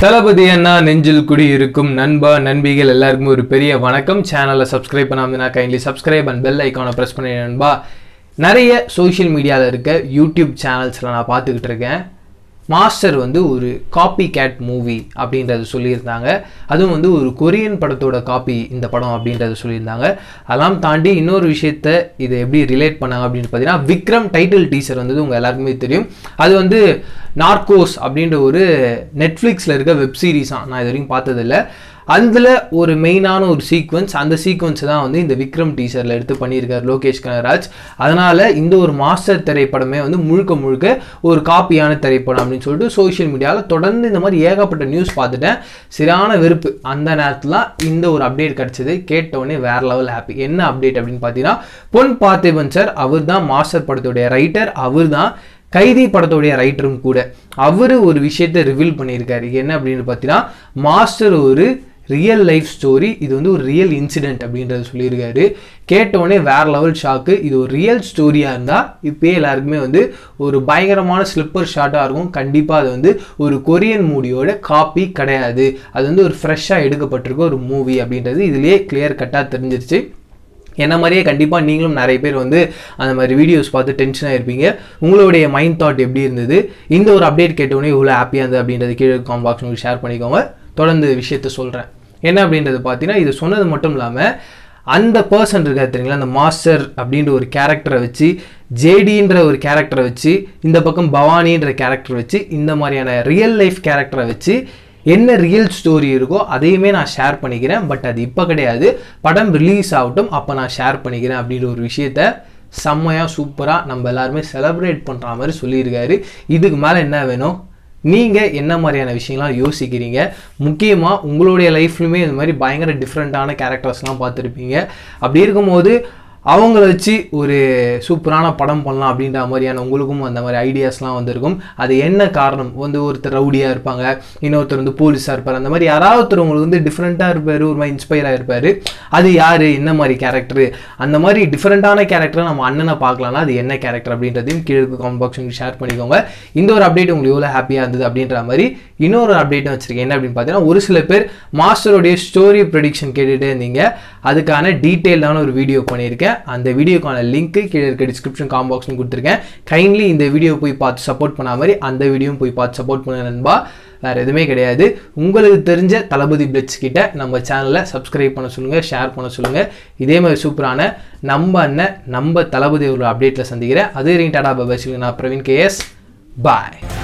தளபதி அண்ணா நெஞ்சில் குடி இருக்கும் நண்பா நண்பிகள் எல்லாருக்கும் ஒரு பெரிய வணக்கம் சேனலை சப்ஸ்கிரைப் பண்ணாமதுனா கைண்ட்லி சப்ஸ்கிரைப் அண்ட் பெல் ஐக்கானை ப்ரெஸ் பண்ணி நண்பா நிறைய சோஷியல் மீடியாவில் இருக்க யூடியூப் சேனல்ஸில் நான் பார்த்துக்கிட்டு இருக்கேன் மாஸ்டர் வந்து ஒரு காப்பி கேட் மூவி அப்படின்றத சொல்லியிருந்தாங்க அதுவும் வந்து ஒரு கொரியன் படத்தோட காப்பி இந்த படம் அப்படின்றத சொல்லியிருந்தாங்க அதெல்லாம் தாண்டி இன்னொரு விஷயத்த இதை எப்படி ரிலேட் பண்ணாங்க அப்படின்னு பார்த்தீங்கன்னா விக்ரம் டைட்டில் டீசர் வந்தது உங்கள் எல்லாருக்குமே தெரியும் அது வந்து நார்கோஸ் அப்படின்ற ஒரு நெட்ஃப்ளிக்ஸில் இருக்க வெப் சீரிஸாக நான் இது வரைக்கும் பார்த்ததில்ல அதில் ஒரு மெயினான ஒரு சீக்வன்ஸ் அந்த சீக்வன்ஸ் தான் வந்து இந்த விக்ரம் டீசரில் எடுத்து பண்ணியிருக்காரு லோகேஷ் கனகராஜ் அதனால் இந்த ஒரு மாஸ்டர் திரைப்படமே வந்து முழுக்க முழுக்க ஒரு காப்பியான திரைப்படம் அப்படின்னு சொல்லிட்டு சோஷியல் மீடியாவில் தொடர்ந்து இந்த மாதிரி ஏகப்பட்ட நியூஸ் பார்த்துட்டேன் சரியான வெறுப்பு அந்த நேரத்தில் இந்த ஒரு அப்டேட் கிடச்சிது கேட்டவுடனே வேற லெவல் ஹாப்பி என்ன அப்டேட் அப்படின்னு பார்த்தீங்கன்னா பொன் பார்த்திபன் சார் அவர் தான் மாஸ்டர் படத்துடைய ரைட்டர் அவர் தான் கைதி படத்துடைய ரைட்டரும் கூட அவர் ஒரு விஷயத்தை ரிவீல் பண்ணியிருக்காரு என்ன அப்படின்னு பார்த்தீங்கன்னா மாஸ்டர் ஒரு ரியல் லைஃப் ஸ்டோரி இது வந்து ஒரு ரியல் இன்சிடென்ட் அப்படின்றத சொல்லியிருக்காரு கேட்டவுடனே வேற லெவல் ஷாக்கு இது ஒரு ரியல் ஸ்டோரியாக இருந்தால் இப்போயே எல்லாருக்குமே வந்து ஒரு பயங்கரமான ஸ்லிப்பர் ஷாட்டாக இருக்கும் கண்டிப்பாக அது வந்து ஒரு கொரியன் மூவியோட காப்பி கிடையாது அது வந்து ஒரு ஃப்ரெஷ்ஷாக எடுக்கப்பட்டிருக்க ஒரு மூவி அப்படின்றது இதுலேயே கிளியர் கட்டாக தெரிஞ்சிருச்சு என்ன மாதிரியே கண்டிப்பாக நீங்களும் நிறைய பேர் வந்து அந்த மாதிரி வீடியோஸ் பார்த்து டென்ஷனாக இருப்பீங்க உங்களுடைய மைண்ட் தாட் எப்படி இருந்தது இந்த ஒரு அப்டேட் கேட்டவுடனே இவ்வளோ ஹாப்பியாக இருந்தது அப்படின்றது கீழே காம் பாக்ஸ் உங்களுக்கு ஷேர் பண்ணிக்கோங்க தொடர்ந்து விஷயத்த சொல்கிறேன் என்ன அப்படின்றது பார்த்தீங்கன்னா இது சொன்னது மட்டும் இல்லாமல் அந்த பர்சன் இருக்காரு தெரியுங்களா அந்த மாஸ்டர் அப்படின்ற ஒரு கேரக்டரை வச்சு ஜேடின்ற ஒரு கேரக்டரை வச்சு இந்த பக்கம் பவானின்ற கேரக்டர் வச்சு இந்த மாதிரியான ரியல் லைஃப் கேரக்டரை வச்சு என்ன ரியல் ஸ்டோரி இருக்கோ அதையுமே நான் ஷேர் பண்ணிக்கிறேன் பட் அது இப்போ கிடையாது படம் ரிலீஸ் ஆகட்டும் அப்போ நான் ஷேர் பண்ணிக்கிறேன் அப்படின்ற ஒரு விஷயத்த செம்மையாக சூப்பராக நம்ம எல்லாருமே செலிப்ரேட் பண்ணுற மாதிரி சொல்லியிருக்காரு இதுக்கு மேலே என்ன வேணும் நீங்கள் என்ன மாதிரியான விஷயங்கள்லாம் யோசிக்கிறீங்க முக்கியமாக உங்களுடைய லைஃப்லையுமே இந்த மாதிரி பயங்கர டிஃப்ரெண்ட்டான கேரக்டர்ஸ்லாம் பார்த்துருப்பீங்க அப்படி இருக்கும்போது அவங்கள வச்சு ஒரு சூப்பரான படம் பண்ணலாம் அப்படின்ற மாதிரியான உங்களுக்கும் அந்த மாதிரி ஐடியாஸ்லாம் வந்திருக்கும் அது என்ன காரணம் வந்து ஒருத்தர் ரவுடியாக இருப்பாங்க இன்னொருத்தர் வந்து போலீஸாக இருப்பார் அந்த மாதிரி யாராவது ஒருத்தர் உங்களுக்கு வந்து டிஃப்ரெண்ட்டாக இருப்பார் ஒரு மாதிரி இன்ஸ்பயராக இருப்பார் அது யார் என்ன மாதிரி கேரக்டர் அந்த மாதிரி டிஃப்ரெண்ட்டான கேரக்டரை நம்ம அண்ணனை பார்க்கலாம்னா அது என்ன கேரக்டர் அப்படின்றதையும் கீழே கமெண்ட் பாக்ஸ் ஷேர் பண்ணிக்கோங்க இந்த ஒரு அப்டேட் உங்களுக்கு எவ்வளோ ஹாப்பியாக இருந்தது அப்படின்ற மாதிரி இன்னொரு அப்டேட்டும் வச்சிருக்கேன் என்ன அப்படின்னு பார்த்தீங்கன்னா ஒரு சில பேர் மாஸ்டருடைய ஸ்டோரி ப்ரெடிக்ஷன் கேட்டுகிட்டே இருந்தீங்க அதுக்கான டீட்டெயிலான ஒரு வீடியோ பண்ணியிருக்கேன் அந்த வீடியோக்கான லிங்க் கீழே இருக்க டிஸ்கிரிப்ஷன் காம் பாக்ஸ்னு கொடுத்துருக்கேன் கைண்ட்லி இந்த வீடியோ போய் பார்த்து சப்போர்ட் பண்ண மாதிரி அந்த வீடியோவும் போய் பார்த்து சப்போர்ட் பண்ண நண்பா வேறு எதுவுமே கிடையாது உங்களுக்கு தெரிஞ்ச தளபதி பிளட்ஸ் கிட்ட நம்ம சேனலை சப்ஸ்கிரைப் பண்ண சொல்லுங்கள் ஷேர் பண்ண சொல்லுங்கள் இதே மாதிரி சூப்பரான நம்ம அண்ணன் நம்ம தளபதி ஒரு அப்டேட்டில் சந்திக்கிறேன் அது வரைக்கும் டாடா பாபா சொல்லுங்க நான் பிரவீன் கேஎஸ் பாய்